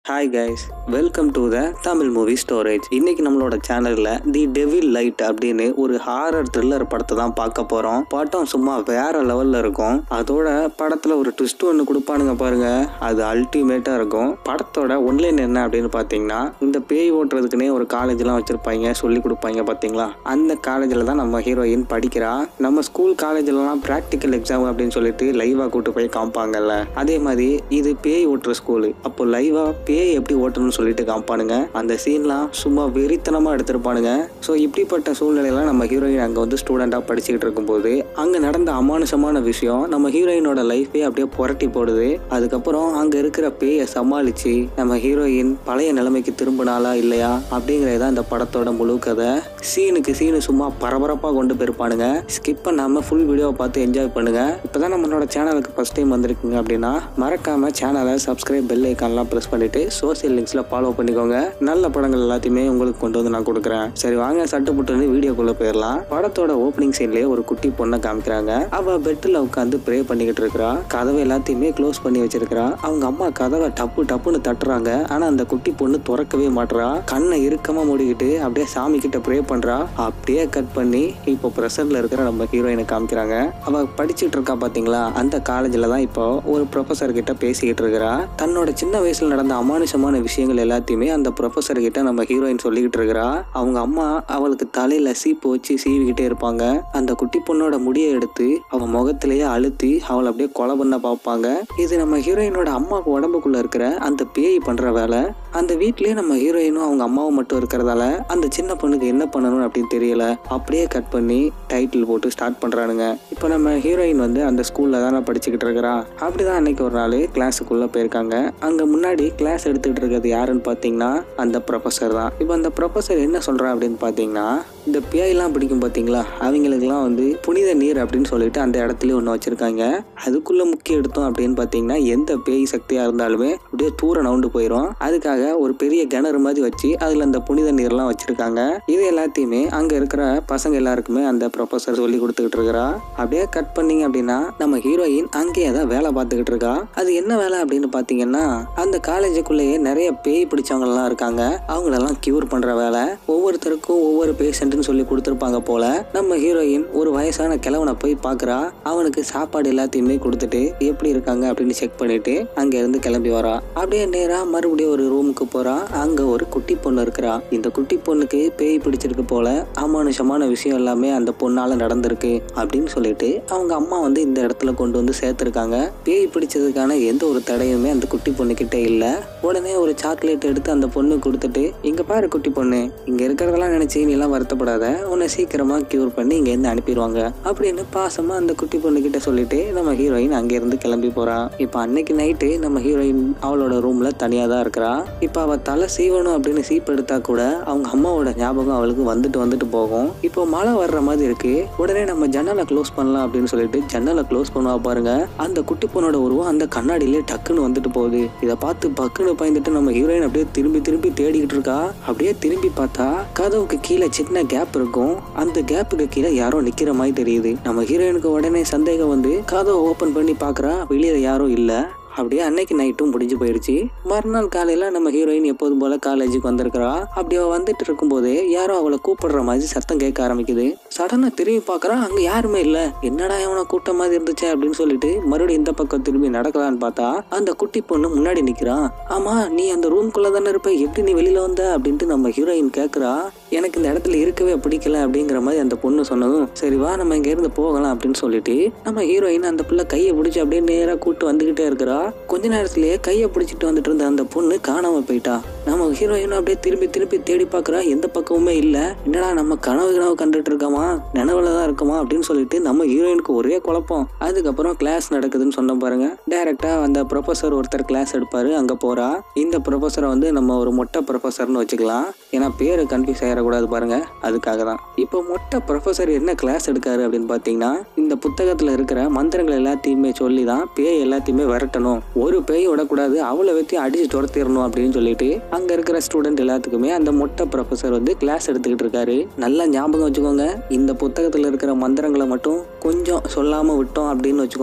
hi guys welcome to the Tamil movie storage இன்னைக்கு நம்மளோட சேனல்ல தி டெவில் லைட் அப்படின்னு ஒரு ஹாரர் த்ரில்லர் படத்தை தான் பார்க்க போறோம் படம் சும்மா வேற லெவல்ல இருக்கும் அதோட படத்துல ஒரு ட்விஸ்ட் ஒன்று கொடுப்பானுங்க பாருங்க அது அல்டிமேட்டா இருக்கும் படத்தோட ஒன்லைன் என்ன அப்படின்னு பார்த்தீங்கன்னா இந்த பேய் ஓட்டுறதுக்குன்னே ஒரு காலேஜ்லாம் வச்சிருப்பாங்க சொல்லி கொடுப்பாங்க பார்த்தீங்களா அந்த காலேஜில் தான் நம்ம ஹீரோயின் படிக்கிறா நம்ம ஸ்கூல் காலேஜ்லலாம் ப்ராக்டிக்கல் எக்ஸாம் அப்படின்னு சொல்லிட்டு லைவா கூட்டு போய் காமிப்பாங்கல்ல அதே மாதிரி இது பேய் ஓட்டுற ஸ்கூலு அப்போ லைவா பேய் எப்படி ஓட்டணும்னு சொல்லிட்டு காமிப்பானுங்க அந்த சீன்லாம் சும்மா வெறித்தனமா எடுத்திருப்பானுங்க ஸோ இப்படிப்பட்ட சூழ்நிலையெல்லாம் நம்ம ஹீரோயின் அங்கே வந்து ஸ்டூடெண்டாக படிச்சுக்கிட்டு இருக்கும்போது அங்கே நடந்த அமானுஷமான விஷயம் நம்ம ஹீரோயினோட லைஃபே அப்படியே புரட்டி போடுது அதுக்கப்புறம் அங்கே இருக்கிற பேயை சமாளிச்சு நம்ம ஹீரோயின் பழைய நிலைமைக்கு திரும்பினாலா இல்லையா அப்படிங்கிறது தான் இந்த படத்தோட முழு கதை சீனுக்கு சீனு சும்மா பரபரப்பாக கொண்டு போயிருப்பானுங்க ஸ்கிப் பண்ணாமல் ஃபுல் வீடியோவை பார்த்து என்ஜாய் பண்ணுங்க இப்போதான் நம்மளோட சேனலுக்கு ஃபர்ஸ்ட் டைம் வந்திருக்கீங்க அப்படின்னா மறக்காம சேனலை சப்ஸ்கிரைப் பெல் ஐக்கான்லாம் ப்ரெஸ் பண்ணிட்டு சோசியல் லிங்க்ஸில் ஃபாலோ பண்ணிக்கோங்க நல்ல படங்கள் எல்லாத்தையுமே உங்களுக்கு கொண்டு வந்து நான் கொடுக்குறேன் சரி வாங்க சட்டு புட்டுன்னு வீடியோக்குள்ள போயிடலாம் படத்தோட ஓப்பனிங் சீன்லயே ஒரு குட்டி பொண்ணை காமிக்கிறாங்க அவ பெட்டில் உட்காந்து ப்ரே பண்ணிக்கிட்டு இருக்கிறா கதவை எல்லாத்தையுமே க்ளோஸ் பண்ணி வச்சிருக்கிறா அவங்க அம்மா கதவை டப்பு டப்புன்னு தட்டுறாங்க ஆனா அந்த குட்டி பொண்ணு திறக்கவே மாட்றா கண்ணை இறுக்கமா மூடிக்கிட்டு அப்படியே சாமி கிட்ட ப்ரே பண்றா அப்படியே கட் பண்ணி இப்போ பிரசன்ட்ல இருக்கிற நம்ம ஹீரோயினை காமிக்கிறாங்க அவ படிச்சுட்டு இருக்கா பாத்தீங்களா அந்த காலேஜ்ல தான் இப்போ ஒரு ப்ரொஃபசர் கிட்ட பேசிக்கிட்டு இருக்கிறா தன்னோட சின்ன வயசுல நடந்த அமானுஷமான விஷயங்கள் எல்லாத்தையுமே அந்த ப்ரொஃபசர் கிட்ட நம்ம ஹீரோயின் சொல்லிக்கிட்டு இருக்கிறா அவங்க அம்மா அவளுக்கு தலையில சீப்பு வச்சு சீவிக்கிட்டே இருப்பாங்க அந்த குட்டி பொண்ணோட முடியை எடுத்து அவ முகத்திலேயே அழுத்தி அவளை அப்படியே கொலை பண்ண பார்ப்பாங்க இது நம்ம ஹீரோயினோட அம்மாவுக்கு உடம்புக்குள்ள இருக்கிற அந்த பேய் பண்ற வேலை அந்த வீட்லயே நம்ம ஹீரோயினும் அவங்க அம்மாவும் மட்டும் இருக்கிறதால அந்த சின்ன பொண்ணுக்கு என்ன பண்ணணும் அப்படின்னு தெரியல அப்படியே கட் பண்ணி டைட்டில் போட்டு ஸ்டார்ட் பண்றானுங்க இப்போ நம்ம ஹீரோயின் வந்து அந்த ஸ்கூல்ல தானே படிச்சுக்கிட்டு இருக்கிறா அப்படிதான் அன்னைக்கு ஒரு நாள் கிளாஸுக்குள்ள போயிருக்காங்க அங்க முன்னாடி கிளாஸ் எடுத்துக்கிட்டு இருக்கிறது யாருன்னு பார்த்தீங்கன்னா அந்த ப்ரொஃபஸர் தான் இப்போ அந்த ப்ரொஃபஸர் என்ன சொல்றா அப்படின்னு பார்த்தீங்கன்னா இந்த பேயெல்லாம் பிடிக்கும் பார்த்தீங்களா அவங்களுக்குலாம் வந்து புனித நீர் அப்படின்னு சொல்லிட்டு அந்த இடத்துல ஒன்று வச்சிருக்காங்க அதுக்குள்ள முக்கிய எடுத்தோம் அப்படின்னு பார்த்தீங்கன்னா எந்த பேய் சக்தியா இருந்தாலுமே அப்படியே தூர நவுண்டு போயிடும் அதுக்காக ஒரு பெரிய கிணறு மாதிரி வச்சு அதுல அந்த புனித நீர்லாம் வச்சிருக்காங்க இது எல்லாத்தையுமே அங்க இருக்கிற பசங்க எல்லாருக்குமே அந்த ப்ரொஃபஸர் சொல்லி கொடுத்துக்கிட்டு இருக்கிறா அப்படியே கட் பண்ணீங்க அப்படின்னா நம்ம ஹீரோயின் அங்கேயே தான் வேலை பார்த்துக்கிட்டு இருக்கா அது என்ன வேலை அப்படின்னு பார்த்தீங்கன்னா அந்த காலேஜுக்குள்ளேயே நிறைய பேய் பிடிச்சவங்கலாம் இருக்காங்க அவங்களெல்லாம் கியூர் பண்ற வேலை ஒவ்வொருத்தருக்கும் ஒவ்வொரு பேஷண்ட்னு சொல்லி கொடுத்துருப்பாங்க போல நம்ம ஹீரோயின் ஒரு வயசான கிழவனை போய் பார்க்கறா அவனுக்கு சாப்பாடு எல்லாத்தையுமே கொடுத்துட்டு எப்படி இருக்காங்க அப்படின்னு செக் பண்ணிட்டு அங்க இருந்து கிளம்பி வரா அப்படியே நேரா மறுபடியும் ஒரு ரூமுக்கு போறா அங்க ஒரு குட்டி பொண்ணு இருக்கிறா இந்த குட்டி பொண்ணுக்கு பேய் பிடிச்சிருக்கு போல அமானுஷமான விஷயம் எல்லாமே அந்த பொண்ணால நடந்திருக்கு அப்படின்னு சொல்லிட்டு அவங்க அம்மா வந்து இந்த இடத்துல கொண்டு வந்து சேர்த்திருக்காங்க பேய் பிடிச்சதுக்கான எந்த ஒரு தடையுமே அந்த குட்டி பொண்ணு கிட்ட இல்ல உடனே ஒரு சாக்லேட் எடுத்து அந்த பொண்ணு கொடுத்துட்டு இங்க பாரு குட்டி பொண்ணு இங்க இருக்கிறதெல்லாம் நினைச்சு நீ எல்லாம் வருத்தப்படாத உன்னை சீக்கிரமா கியூர் பண்ணி இங்க இருந்து அனுப்பிடுவாங்க அப்படின்னு பாசமா அந்த குட்டி பொண்ணு கிட்ட சொல்லிட்டு நம்ம ஹீரோயின் அங்க இருந்து கிளம்பி போறா இப்ப அன்னைக்கு நைட்டு நம்ம ஹீரோயின் அவளோட ரூம்ல தனியா தான் இருக்கிறா இப்ப அவ தலை சீவணும் அப்படின்னு சீப் எடுத்தா கூட அவங்க அம்மாவோட ஞாபகம் அவளுக்கு வந்துட்டு வந்துட்டு போகும் இப்போ மழை வர்ற மாதிரி இருக்கு உடனே நம்ம ஜன்னலை க்ளோஸ் பண்ணலாம் அப்படின்னு சொல்லிட்டு ஜன்னலை க்ளோஸ் பண்ணுவா பாருங்க அந்த குட்டி பொண்ணோட உருவம் அந்த கண்ணாடியிலே டக்குன்னு வந்துட்டு போகுது இதை பார்த்து பக்குன்னு பயந்துட்டு நம்ம ஹீரோயின் அப்படியே திரும்பி திரும்பி தேடிக்கிட்டு இருக்கா அப்படியே திரும்பி பார்த்தா கதவுக்கு கீழே சின்ன கேப் இருக்கும் அந்த கேப்புக்கு கீழே யாரோ நிக்கிற மாதிரி தெரியுது நம்ம ஹீரோயினுக்கு உடனே சந்தேகம் வந்து கதவை ஓபன் பண்ணி பார்க்கறா வெளியில யாரும் இல்ல அப்படியே அன்னைக்கு நைட்டும் முடிஞ்சு போயிடுச்சு மறுநாள் காலையில நம்ம ஹீரோயின் எப்போதும் போல காலேஜுக்கு வந்திருக்கிறா அப்படி அவ வந்துட்டு இருக்கும்போதே யாரோ அவளை கூப்பிடுற மாதிரி சத்தம் கேட்க ஆரம்பிக்குது சடனா திரும்பி பார்க்கறா அங்க யாருமே இல்ல என்னடா இவனை கூட்ட மாதிரி இருந்துச்சு அப்படின்னு சொல்லிட்டு மறுபடியும் இந்த பக்கம் திரும்பி நடக்கலான்னு பார்த்தா அந்த குட்டி பொண்ணு முன்னாடி நிக்கிறான் ஆமா நீ அந்த ரூம்குள்ள தானே இருப்ப எப்படி நீ வெளியில வந்த அப்படின்ட்டு நம்ம ஹீரோயின் கேக்குறா எனக்கு இந்த இடத்துல இருக்கவே பிடிக்கல அப்படிங்கிற மாதிரி அந்த பொண்ணு சொன்னதும் சரி வா நம்ம இங்க இருந்து போகலாம் அப்படின்னு சொல்லிட்டு நம்ம ஹீரோயின் அந்த பிள்ளை கையை பிடிச்சி அப்படியே நேரா கூட்டு வந்துகிட்டே இருக்கிறா கொஞ்ச நேரத்திலேயே கையை பிடிச்சிட்டு வந்துட்டு இருந்த அந்த பொண்ணு காணாம போயிட்டா நம்ம ஹீரோயின் அப்படியே திரும்பி திரும்பி தேடி பார்க்கறா எந்த பக்கமுமே இல்ல என்னடா நம்ம கனவு கனவு கண்டுட்டு இருக்கோமா நினைவுல தான் இருக்கோமா அப்படின்னு சொல்லிட்டு நம்ம ஹீரோயினுக்கு ஒரே குழப்பம் அதுக்கப்புறம் கிளாஸ் நடக்குதுன்னு சொன்ன பாருங்க டைரக்டா அந்த ப்ரொஃபசர் ஒருத்தர் கிளாஸ் எடுப்பாரு அங்க போறா இந்த ப்ரொஃபஸரை வந்து நம்ம ஒரு மொட்டை ப்ரொஃபஸர்னு வச்சுக்கலாம் ஏன்னா பேரு கன்ஃபியூஸ் ஆயிடக்கூடாது பாருங்க அதுக்காக தான் இப்போ மொட்டை ப்ரொஃபசர் என்ன கிளாஸ் எடுக்காரு அப்படின்னு பார்த்தீங்கன்னா இந்த புத்தகத்துல இருக்கிற மந்திரங்கள் எல்லாத்தையுமே சொல்லி தான் பேய் எல்லாத்தையுமே விரட்டணும் ஒரு பேய் விடக்கூடாது அவளை வச்சு அடிச்சு துரத்திடணும் அப்படின்னு சொல்லிட்டு அங்க இருக்கிற ஸ்டூடெண்ட் எல்லாத்துக்குமே அந்த மொட்டை ப்ரொஃபசர் வந்து கிளாஸ் எடுத்துக்கிட்டு இருக்காரு நல்லா ஞாபகம் வச்சுக்கோங்க இந்த புத்தகத்துல இருக்கிற மந்திரங்களை மட்டும் கொஞ்சம் சொல்லாம விட்டோம் அப்படின்னு வச்சுக்கோங்க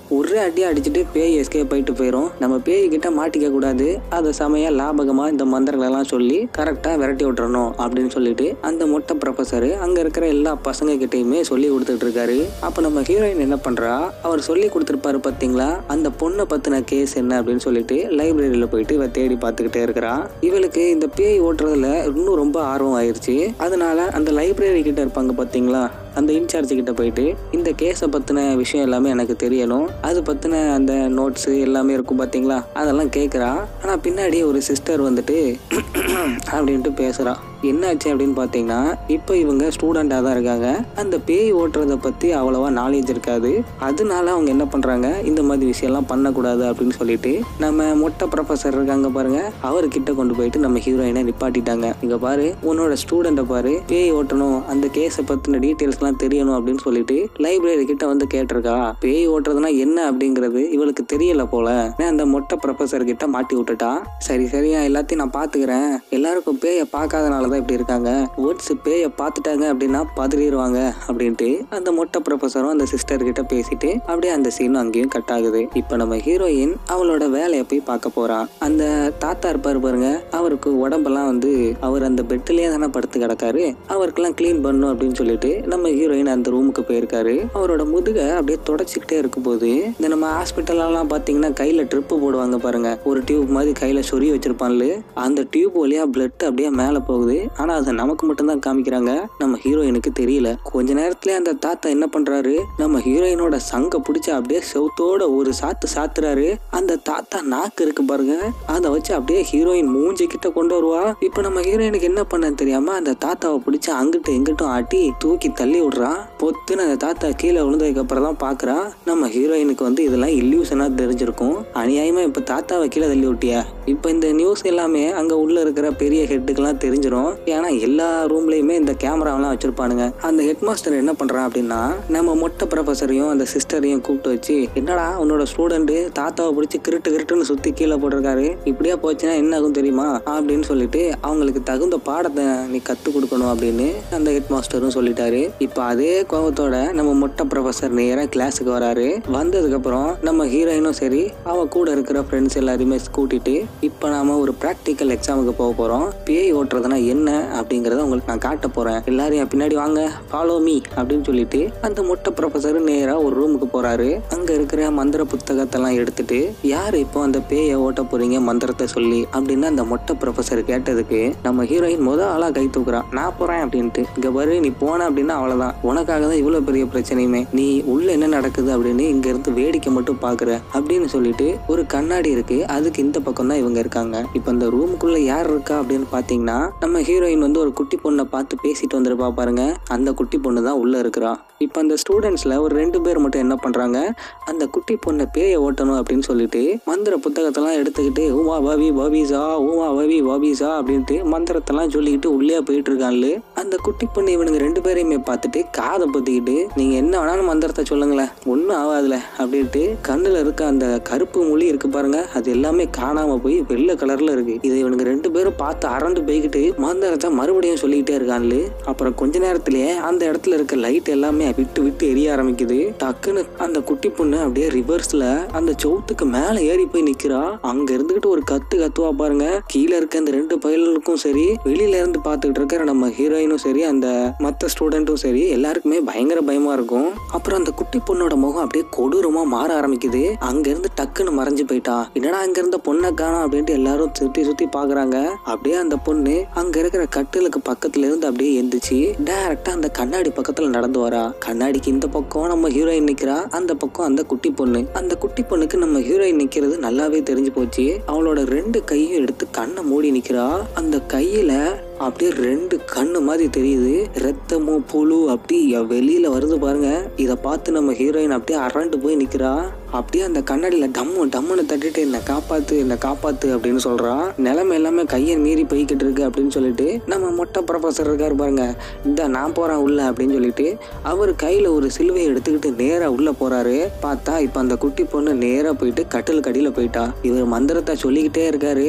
ஒரே அடியா அடிச்சுட்டு பேய் எஸ்கேப் போயிட்டு போயிடும் நம்ம பேய் கிட்ட மாட்டிக்க கூடாது அதை சமய லாபகமா இந்த மந்திரங்கள் எல்லாம் சொல்லி கரெக்டா விரட்டி விட்டுறணும் அப்படின்னு சொல்லிட்டு அந்த மொட்டை ப்ரொஃபசர் அங்க இருக்கிற எல்லா பசங்க கிட்டயுமே சொல்லி கொடுத்துட்டு இருக்காரு அப்ப நம்ம ஹீரோயின் என்ன பண்றா அவர் சொல்லி கொடுத்துருப்பாரு பாத்தீங்களா அந்த பொண்ணை பத்தின கேஸ் என்ன அப்படின்னு சொல்லிட்டு லைப்ரரியில போயிட்டு இவ தேடி பார்த்துக்கிட்டே இருக்கிறா இவளுக்கு இந்த பேய் ஓட்டுறதுல இன்னும் ரொம்ப ஆர்வம் ஆயிருச்சு அதனால அந்த லைப்ரரி கிட்ட இருப்பாங்க பாத்தீங்களா அந்த இன்சார்ஜ் கிட்ட போயிட்டு இந்த கேஸை பத்தின விஷயம் எல்லாமே எனக்கு தெரியணும் அது பத்தின அந்த நோட்ஸ் எல்லாமே இருக்கும் பாத்தீங்களா அதெல்லாம் கேட்குறா ஆனா பின்னாடி ஒரு சிஸ்டர் வந்துட்டு அப்படின்ட்டு பேசுறா என்னாச்சு அப்படின்னு பார்த்தீங்கன்னா இப்போ இவங்க ஸ்டூடெண்டாக தான் இருக்காங்க அந்த பேய் ஓட்டுறதை பற்றி அவ்வளோவா நாலேஜ் இருக்காது அதனால அவங்க என்ன பண்ணுறாங்க இந்த மாதிரி விஷயம்லாம் பண்ணக்கூடாது அப்படின்னு சொல்லிட்டு நம்ம மொட்டை ப்ரொஃபஸர் இருக்காங்க பாருங்க அவர்கிட்ட கொண்டு போயிட்டு நம்ம ஹீரோயினை நிப்பாட்டிட்டாங்க இங்க பாரு உன்னோட ஸ்டூடெண்ட்டை பாரு பேய் ஓட்டணும் அந்த கேஸை பற்றின டீட்டெயில்ஸ்லாம் தெரியணும் அப்படின்னு சொல்லிட்டு லைப்ரரி கிட்ட வந்து கேட்டிருக்கா பேய் ஓட்டுறதுனா என்ன அப்படிங்கிறது இவளுக்கு தெரியல போல நான் அந்த மொட்டை ப்ரொஃபஸர் கிட்ட மாட்டி விட்டுட்டா சரி சரியா எல்லாத்தையும் நான் பாத்துக்கிறேன் எல்லாருக்கும் பேயை பார்க்காதனால தான் இப்படி இருக்காங்க வேர்ட்ஸ் பேயை பார்த்துட்டாங்க அப்படின்னா பதறிடுவாங்க அப்படின்ட்டு அந்த மொட்டை ப்ரொஃபஸரும் அந்த சிஸ்டர் கிட்ட பேசிட்டு அப்படியே அந்த சீனும் அங்கேயும் கட் ஆகுது இப்போ நம்ம ஹீரோயின் அவளோட வேலையை போய் பார்க்க போறான் அந்த தாத்தா இருப்பாரு பாருங்க அவருக்கு உடம்பெல்லாம் வந்து அவர் அந்த பெட்லயே தானே படுத்து கிடக்காரு அவருக்கெல்லாம் க்ளீன் பண்ணும் அப்படின்னு சொல்லிட்டு நம்ம ஹீரோயின் அந்த ரூமுக்கு போயிருக்காரு அவரோட முதுகை அப்படியே தொடச்சிக்கிட்டே இருக்கும்போது இந்த நம்ம ஹாஸ்பிட்டல்லாம் பார்த்தீங்கன்னா கையில ட்ரிப்பு போடுவாங்க பாருங்க ஒரு டியூப் மாதிரி கையில சொறி வச்சிருப்பான்ல அந்த டியூப் வழியா பிளட் அப்படியே மேல போகுது ஆனா அதை நமக்கு மட்டும்தான் காமிக்கிறாங்க நம்ம ஹீரோயினுக்கு தெரியல கொஞ்ச நேரத்துல அந்த தாத்தா என்ன பண்றாரு நம்ம ஹீரோயினோட சங்க பிடிச்சு அப்படியே செவுத்தோட ஒரு சாத்து சாத்துறாரு அந்த தாத்தா நாக்கு இருக்கு பாருங்க அதை வச்சு அப்படியே ஹீரோயின் மூஞ்சி கிட்ட கொண்டு வருவா இப்ப நம்ம ஹீரோயினுக்கு என்ன பண்ண தெரியாம அந்த தாத்தாவை பிடிச்சு அங்கிட்டு எங்கிட்டும் ஆட்டி தூக்கி தள்ளி விடுறான் பொத்துன்னு அந்த தாத்தா கீழே விழுந்ததுக்கு அப்புறம் தான் பாக்குறா நம்ம ஹீரோயினுக்கு வந்து இதெல்லாம் இல்லியூஷனா தெரிஞ்சிருக்கும் அநியாயமா இப்ப தாத்தாவை கீழே தள்ளி விட்டியா இப்ப இந்த நியூஸ் எல்லாமே அங்க உள்ள இருக்கிற பெரிய ஹெட்டுக்கெல்லாம் தெரிஞ்சிரும் ஏன்னா எல்லா ரூம்லயுமே இந்த கேமராவெல்லாம் வச்சிருப்பானுங்க அந்த ஹெட் மாஸ்டர் என்ன பண்றான் அப்படின்னா நம்ம மொட்டை ப்ரொஃபஸரையும் அந்த சிஸ்டரையும் கூப்பிட்டு வச்சு என்னடா உன்னோட ஸ்டூடெண்ட் தாத்தாவை பிடிச்சி கிருட்டு கிருட்டுன்னு சுத்தி கீழே போட்டிருக்காரு இப்படியே போச்சுன்னா என்ன ஆகும் தெரியுமா அப்படின்னு சொல்லிட்டு அவங்களுக்கு தகுந்த பாடத்தை நீ கத்து கொடுக்கணும் அப்படின்னு அந்த ஹெட் மாஸ்டரும் சொல்லிட்டாரு இப்ப அதே கோபத்தோட நம்ம மொட்டை ப்ரொஃபஸர் நேரா கிளாஸுக்கு வராரு வந்ததுக்கு அப்புறம் நம்ம ஹீரோயினும் சரி அவ கூட இருக்கிற ஃப்ரெண்ட்ஸ் எல்லாரையுமே கூட்டிட்டு இப்ப நாம ஒரு ப்ராக்டிக்கல் எக்ஸாமுக்கு போக போறோம் பேய் ஓட்டுறதுனா என்ன அப்படிங்கறத உங்களுக்கு நான் காட்ட போறேன் எல்லாரும் என் பின்னாடி வாங்க ஃபாலோ மீ அப்படின்னு சொல்லிட்டு அந்த மொட்டை ப்ரொஃபஸர் நேரா ஒரு ரூமுக்கு போறாரு அங்க இருக்கிற மந்திர புத்தகத்தெல்லாம் எடுத்துட்டு யார் இப்போ அந்த பேயை ஓட்ட போறீங்க மந்திரத்தை சொல்லி அப்படின்னு அந்த மொட்டை ப்ரொஃபஸர் கேட்டதுக்கு நம்ம ஹீரோயின் முத ஆளா கை தூக்குறான் நான் போறேன் அப்படின்ட்டு இங்க பாரு நீ போன அப்படின்னா அவ்வளவுதான் உனக்காக தான் இவ்வளவு பெரிய பிரச்சனையுமே நீ உள்ள என்ன நடக்குது அப்படின்னு இங்க இருந்து வேடிக்கை மட்டும் பாக்குற அப்படின்னு சொல்லிட்டு ஒரு கண்ணாடி இருக்கு அதுக்கு இந்த பக்கம் தான் இவங்க இருக்காங்க இப்ப இந்த ரூமுக்குள்ள யார் இருக்கா அப்படின்னு பாத்தீங்கன்னா நம்ம ஹீரோயின் வந்து ஒரு குட்டி பொண்ணை பார்த்து பேசிட்டு வந்திருப்பா பாருங்க அந்த குட்டி பொண்ணு தான் உள்ள இருக்கிறா இப்ப அந்த ஸ்டூடெண்ட்ஸ்ல ஒரு ரெண்டு பேர் மட்டும் என்ன பண்றாங்க அந்த குட்டி பொண்ணை பேயை ஓட்டணும் அப்படின்னு சொல்லிட்டு மந்திர புத்தகத்தெல்லாம் எடுத்துக்கிட்டு ஊமா பவி பவிசா ஊமா பவி பவிசா அப்படின்ட்டு மந்திரத்தெல்லாம் சொல்லிக்கிட்டு உள்ளே போயிட்டு இருக்கான்ல அந்த குட்டி பொண்ணு இவனுங்க ரெண்டு பேரையுமே பார்த்துட்டு காதை பத்திக்கிட்டு நீங்க என்ன வேணாலும் மந்திரத்தை சொல்லுங்களேன் ஒன்றும் ஆகாதுல அப்படின்ட்டு கண்ணுல இருக்க அந்த கருப்பு மொழி இருக்கு பாருங்க அது எல்லாமே காணாம போய் வெள்ளை கலர்ல இருக்கு இதை இவனுங்க ரெண்டு பேரும் பார்த்து அரண்டு போய்கிட்டு மந்திரத்தை மறுபடியும் சொல்லிக்கிட்டே இருக்கான்ல அப்புறம் கொஞ்ச நேரத்திலேயே அந்த இடத்துல இருக்க லைட் எல்லாமே விட்டு விட்டு எரிய ஆரம்பிக்குது டக்குன்னு அந்த குட்டி பொண்ணு அப்படியே ரிவர்ஸ்ல அந்த சவுத்துக்கு மேல ஏறி போய் நிக்கிறா அங்க இருந்துகிட்டு ஒரு கத்து கத்துவா பாருங்க கீழே இருக்க அந்த ரெண்டு பயலுக்கும் சரி வெளியில இருந்து பார்த்துக்கிட்டு இருக்கிற நம்ம ஹீரோயினும் சரி அந்த மத்த ஸ்டூடெண்ட்டும் சரி எல்லாருக்குமே பயங்கர பயமா இருக்கும் அப்புறம் அந்த குட்டி பொண்ணோட முகம் அப்படியே கொடூரமா மாற ஆரம்பிக்குது அங்க இருந்து டக்குன்னு மறைஞ்சு போயிட்டா என்னடா அங்க இருந்த பொண்ணை காணோம் அப்படின்ட்டு எல்லாரும் சுத்தி சுத்தி பாக்குறாங்க அப்படியே அந்த பொண்ணு அங்க இருக்கிற கட்டிலுக்கு பக்கத்துல இருந்து அப்படியே எந்திரிச்சு டைரக்டா அந்த கண்ணாடி பக்கத்துல நடந்து வரா கண்ணாடிக்கு இந்த பக்கம் நம்ம ஹீரோயின் நிக்கிறா அந்த பக்கம் அந்த குட்டி பொண்ணு அந்த குட்டி பொண்ணுக்கு நம்ம ஹீரோயின் நிக்கிறது நல்லாவே தெரிஞ்சு போச்சு அவளோட ரெண்டு கையும் எடுத்து கண்ணை மூடி நிக்கிறா அந்த கையில அப்படியே ரெண்டு கண்ணு மாதிரி தெரியுது ரத்தமும் புழு அப்படி வெளியில வருது பாருங்க இத பார்த்து நம்ம ஹீரோயின் அப்படியே அரண்டு போய் நிக்கிறா அப்படியே அந்த கண்ணாடியில டம்மு டம்முன்னு தட்டிட்டு என்ன காப்பாத்து என்ன காப்பாத்து அப்படின்னு சொல்றா நிலைமை எல்லாமே கையை மீறி போய்கிட்டு இருக்கு அப்படின்னு சொல்லிட்டு நம்ம மொட்டை ப்ரொஃபசர் இருக்காரு பாருங்க இந்த நான் போறேன் உள்ள அப்படின்னு சொல்லிட்டு அவர் கையில ஒரு சிலுவையை எடுத்துக்கிட்டு நேரா உள்ள போறாரு பார்த்தா இப்ப அந்த குட்டி பொண்ணு நேரா போயிட்டு கட்டில் கடியில போயிட்டா இவர் மந்திரத்தை சொல்லிக்கிட்டே இருக்காரு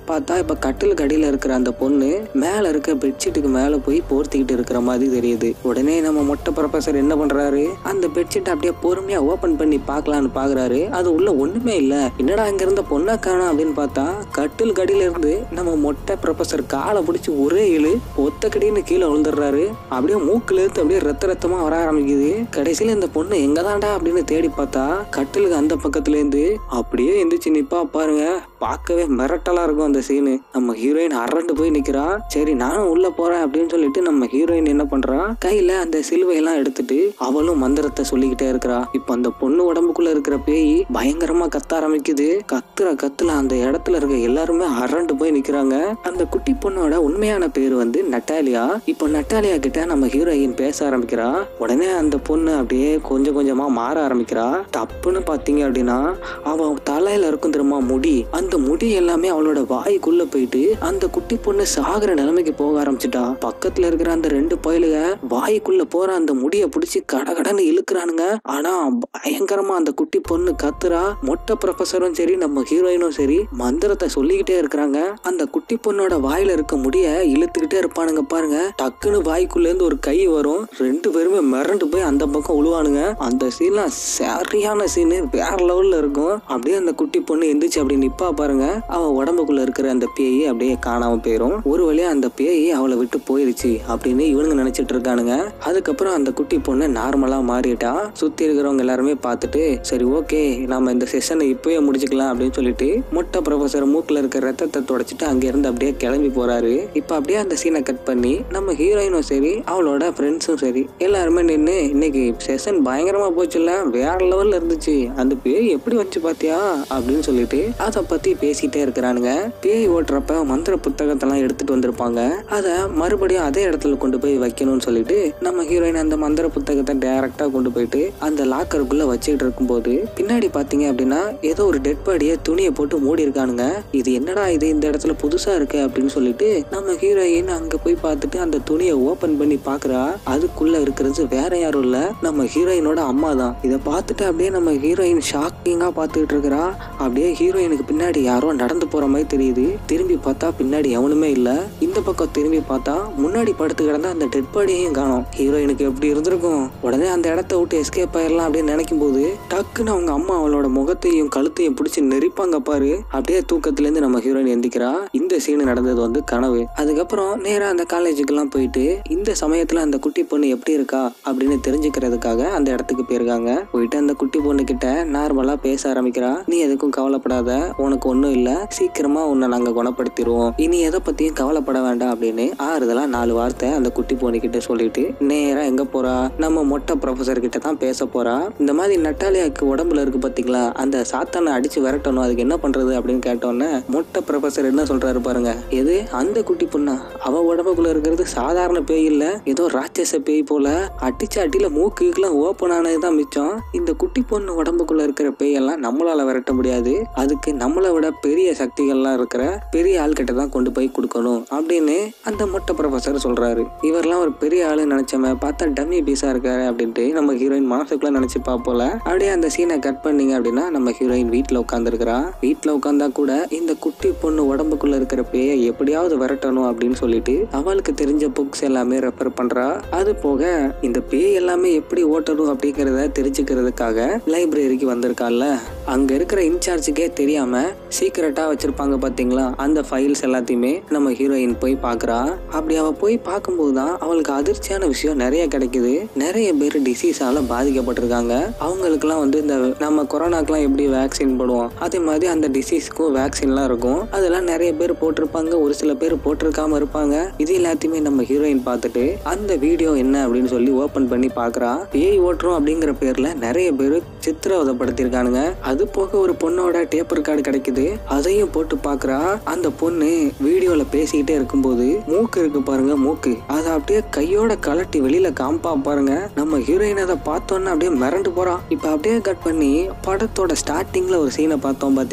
பார்த்தா இப்ப கட்டிலுக்கு அடியில இருக்கிற அந்த பொண்ணு மேல இருக்க பெட்ஷீட்டுக்கு மேல போய் போர்த்திக்கிட்டு இருக்கிற மாதிரி தெரியுது உடனே நம்ம மொட்டை ப்ரொஃபசர் என்ன பண்றாரு அந்த பெட்ஷீட் அப்படியே பொறுமையா ஓபன் பண்ணி பார்க்கலான்னு பாக்குறாரு அது உள்ள ஒண்ணுமே இல்ல என்னடா அங்க இருந்த பொண்ணை காணோம் அப்படின்னு பார்த்தா கட்டில் கடியில இருந்து நம்ம மொட்டை ப்ரொஃபசர் காலை பிடிச்சி ஒரே இழு ஒத்த கடின்னு கீழே விழுந்துடுறாரு அப்படியே மூக்குல இருந்து அப்படியே ரத்த ரத்தமா வர ஆரம்பிக்குது கடைசியில இந்த பொண்ணு எங்கதான்டா அப்படின்னு தேடி பார்த்தா கட்டிலுக்கு அந்த பக்கத்துல இருந்து அப்படியே எந்திரிச்சு நிப்பா பாருங்க பார்க்கவே மிரட்டலா இருக்கும் அந்த சீனு நம்ம ஹீரோயின் அரண்டு போய் நிக்கிறா சரி நானும் உள்ள போறேன் அப்படின்னு சொல்லிட்டு நம்ம ஹீரோயின் என்ன பண்றா கையில அந்த சிலுவையெல்லாம் எடுத்துட்டு அவளும் மந்திரத்தை சொல்லிக்கிட்டே இருக்கிறா இப்ப அந்த பொண்ணு உடம்புக்குள்ள இருக்கிற பேய் பயங்கரமா கத்த ஆரம்பிக்குது கத்துற கத்துல அந்த இடத்துல இருக்க எல்லாருமே அரண்டு போய் நிக்கிறாங்க அந்த குட்டி பொண்ணோட உண்மையான பேர் வந்து நட்டாலியா இப்போ நட்டாலியா கிட்ட நம்ம ஹீரோயின் பேச ஆரம்பிக்கிறா உடனே அந்த பொண்ணு அப்படியே கொஞ்சம் கொஞ்சமா மாற ஆரம்பிக்கிறா தப்புன்னு பாத்தீங்க அப்படின்னா அவ தலையில இருக்கும் தெரியுமா முடி அந்த முடி எல்லாமே அவளோட வாய்க்குள்ள போயிட்டு அந்த குட்டி பொண்ணு சாகுற நிலைமைக்கு போக ஆரம்பிச்சிட்டா பக்கத்துல இருக்கிற அந்த ரெண்டு பயலுக வாய்க்குள்ள போற அந்த முடிய பிடிச்சி கடகடன்னு இழுக்கிறானுங்க ஆனா பயங்கரமா அந்த குட்டி பொண்ணு கத்துறா மொட்டை ப்ரொஃபஸரும் சரி நம்ம ஹீரோயினும் சரி மந்திரத்தை சொல்லிக்கிட்டே இருக்கிறாங்க அந்த குட்டி பொண்ணோட வாயில இருக்க முடிய இழுத்துக்கிட்டே இருப்பானுங்க பாருங்க டக்குன்னு வாய்க்குள்ள இருந்து ஒரு கை வரும் ரெண்டு பேருமே மிரண்டு போய் அந்த பக்கம் உழுவானுங்க அந்த சீன்லாம் சரியான சீனு வேற லெவல்ல இருக்கும் அப்படியே அந்த குட்டி பொண்ணு எந்திரிச்சு அப்படி நிப்பா பாருங்க அவ உடம்புக்குள்ள இருக்கிற அந்த பேய் அப்படியே காணாம போயிரும் ஒரு வழியா அந்த பேய் அவளை விட்டு போயிருச்சு அப்படின்னு இவனுங்க நினைச்சிட்டு இருக்கானுங்க அதுக்கப்புறம் அந்த குட்டி பொண்ணு நார்மலா மாறிட்டா சுத்தி இருக்கிறவங்க எல்லாருமே பார்த்துட்டு சரி ஓகே நாம இந்த செஷனை இப்பவே முடிச்சுக்கலாம் அப்படின்னு சொல்லிட்டு மொட்டை ப்ரொஃபசர் மூக்குல இருக்க ரத்தத்தை தொடச்சிட்டு அங்க இருந்து அப்படியே கிளம்பி போறாரு இப்ப அப்படியே அந்த சீனை கட் பண்ணி நம்ம ஹீரோயினும் சரி அவளோட ஃப்ரெண்ட்ஸும் சரி எல்லாருமே நின்று இன்னைக்கு செஷன் பயங்கரமா போச்சுல்ல வேற லெவல்ல இருந்துச்சு அந்த பேய் எப்படி வந்துச்சு பாத்தியா அப்படின்னு சொல்லிட்டு அதை பத்தி பேசிட்டே இருக்கிறானுங்க பேய் ஓட்டுறப்ப மந்திர புத்தகத்தெல்லாம் எடுத்துட்டு வந்திருப்பாங்க அதை மறுபடியும் அதே இடத்துல கொண்டு போய் வைக்கணும்னு சொல்லிட்டு நம்ம ஹீரோயின் அந்த மந்திர புத்தகத்தை டைரக்டா கொண்டு போயிட்டு அந்த லாக்கருக்குள்ள வச்சுக்கிட்டு இருக்கும்போது பின்னாடி பாத்தீங்க அப்படின்னா ஏதோ ஒரு டெட் பாடியை துணியை போட்டு மூடி இருக்கானுங்க இது என்னடா இது இந்த இடத்துல புதுசா இருக்கு அப்படின்னு சொல்லிட்டு நம்ம ஹீரோயின் அங்க போய் பார்த்துட்டு அந்த துணியை ஓபன் பண்ணி பாக்குறா அதுக்குள்ள இருக்கிறது வேற யாரும் இல்ல நம்ம ஹீரோயினோட அம்மா தான் இதை பார்த்துட்டு அப்படியே நம்ம ஹீரோயின் ஷாக்கிங்கா பார்த்துட்டு இருக்கிறா அப்படியே ஹீரோயினுக்கு பின்னாடி யாரோ நடந்து போற மாதிரி தெரியுது திரும்பி பார்த்தா பின்னாடி எவனுமே இல்ல இந்த பக்கம் திரும்பி பார்த்தா முன்னாடி படுத்து கிடந்த அந்த டெட் பாடியையும் காணோம் ஹீரோயினுக்கு எப்படி இருந்திருக்கும் உடனே அந்த இடத்த விட்டு எஸ்கேப் ஆயிடலாம் அப்படின்னு நினைக்கும் போது டக்குன்னு அவங்க அம்மா அவளோட முகத்தையும் கழுத்தையும் பிடிச்சி நெரிப்பாங்க பாரு அப்படியே தூக்கத்துல இருந்து நம்ம ஹீரோயின் எந்திக்கிறா இந்த சீன் நடந்தது வந்து கனவு அதுக்கப்புறம் நேரா அந்த காலேஜுக்கெல்லாம் போயிட்டு இந்த சமயத்துல அந்த குட்டி பொண்ணு எப்படி இருக்கா அப்படின்னு தெரிஞ்சுக்கிறதுக்காக அந்த இடத்துக்கு போயிருக்காங்க போயிட்டு அந்த குட்டி பொண்ணு கிட்ட நார்மலா பேச ஆரம்பிக்கிறா நீ எதுக்கும் கவலைப்படாத உனக்கு ஒன்றும் இல்ல சீக்கிரமா உன்னை நாங்க குணப்படுத்திடுவோம் இனி எதை பத்தியும் கவலைப்பட வேண்டாம் அப்படின்னு ஆறுதலா நாலு வார்த்தை அந்த குட்டி பொண்ணு கிட்ட சொல்லிட்டு நேரா எங்க போறா நம்ம மொட்டை ப்ரொஃபசர் கிட்ட தான் பேச போறா இந்த மாதிரி நட்டாலியாக்கு உடம்புல இருக்கு பாத்தீங்களா அந்த சாத்தானை அடிச்சு விரட்டணும் அதுக்கு என்ன பண்றது அப்படின்னு கேட்டோன்னே மொட்டை ப்ரொஃபசர் என்ன சொல்றாரு பாருங்க எது அந்த குட்டி பொண்ணா அவ உடம்புக்குள்ள இருக்கிறது சாதாரண பேய் இல்ல ஏதோ ராட்சச பேய் போல அடிச்ச அடியில மூக்குக்கெல்லாம் ஓப்பன் ஆனதுதான் மிச்சம் இந்த குட்டி பொண்ணு உடம்புக்குள்ள இருக்கிற பேயெல்லாம் நம்மளால விரட்ட முடியாது அதுக்கு நம்மளை விட பெரிய சக்திகள்லாம் இருக்கிற பெரிய ஆள்கிட்ட தான் கொண்டு போய் கொடுக்கணும் அப்படின்னு அந்த மொட்டை ப்ரொஃபசர் சொல்றாரு இவரெல்லாம் ஒரு பெரிய ஆளு நினைச்சோமே பார்த்தா டம்மி பீஸா இருக்காரு அப்படின்ட்டு நம்ம ஹீரோயின் மனசுக்குள்ள நினைச்சு பார்ப்போல அப்படியே அந்த சீனை கட் பண்ணீங்க அப்படின்னா நம்ம ஹீரோயின் வீட்டுல உட்காந்துருக்கிறா வீட்டுல உட்காந்தா கூட இந்த குட்டி பொண்ணு உடம்புக்குள்ள இருக்கிற பேயை எப்படியாவது விரட்டணும் அப்படின்னு சொல்லிட்டு அவளுக்கு தெரிஞ்ச புக்ஸ் எல்லாமே ரெஃபர் பண்றா அது போக இந்த பேய் எல்லாமே எப்படி ஓட்டணும் அப்படிங்கறத தெரிஞ்சுக்கிறதுக்காக லைப்ரரிக்கு வந்திருக்கால அங்க இருக்கிற இன்சார்ஜுக்கே தெரியாம சீக்கிரட்டா வச்சிருப்பாங்க பாத்தீங்களா அந்த ஃபைல்ஸ் எல்லாத்தையுமே நம்ம ஹீரோயின் போய் பாக்குறா அப்படி அவ போய் பார்க்கும்போது தான் அவளுக்கு அதிர்ச்சியான விஷயம் நிறைய கிடைக்குது நிறைய பேர் டிசீஸால பாதிக்கப்பட்டிருக்காங்க அவங்களுக்குலாம் வந்து இந்த நம்ம கொரோனாக்கெல்லாம் எப்படி வேக்சின் போடுவோம் அதே மாதிரி அந்த டிசீஸ்க்கும் வேக்சின்லாம் இருக்கும் அதெல்லாம் நிறைய பேர் போட்டிருப்பாங்க ஒரு சில பேர் போட்டிருக்காம இருப்பாங்க இது எல்லாத்தையுமே நம்ம ஹீரோயின் பார்த்துட்டு அந்த வீடியோ என்ன அப்படின்னு சொல்லி ஓபன் பண்ணி பாக்குறா பேய் ஓட்டுறோம் அப்படிங்கிற பேர்ல நிறைய பேர் சித்திரவதைப்படுத்திருக்கானுங்க அது போக ஒரு பொண்ணோட டேப் ரெக்கார்டு கிடைக்குது அதையும் போட்டு பாக்குறா அந்த பொண்ணு வீடியோல பேசிக்கிட்டே இருக்கும்போது மூக்கு இருக்கு பாருங்க மூக்கு அதை அப்படியே கையோட கலட்டி வெளியில காம்பா பாருங்க நம்ம ஹீரோயின் அதை பார்த்தோன்னே அப்படியே மிரண்டு போறான் இப்ப அப்படியே கட் பண்ணி படத்தோட ஸ்டார்டிங்ல ஒரு சீனை பார்த்தோம் பாத்தீங்களா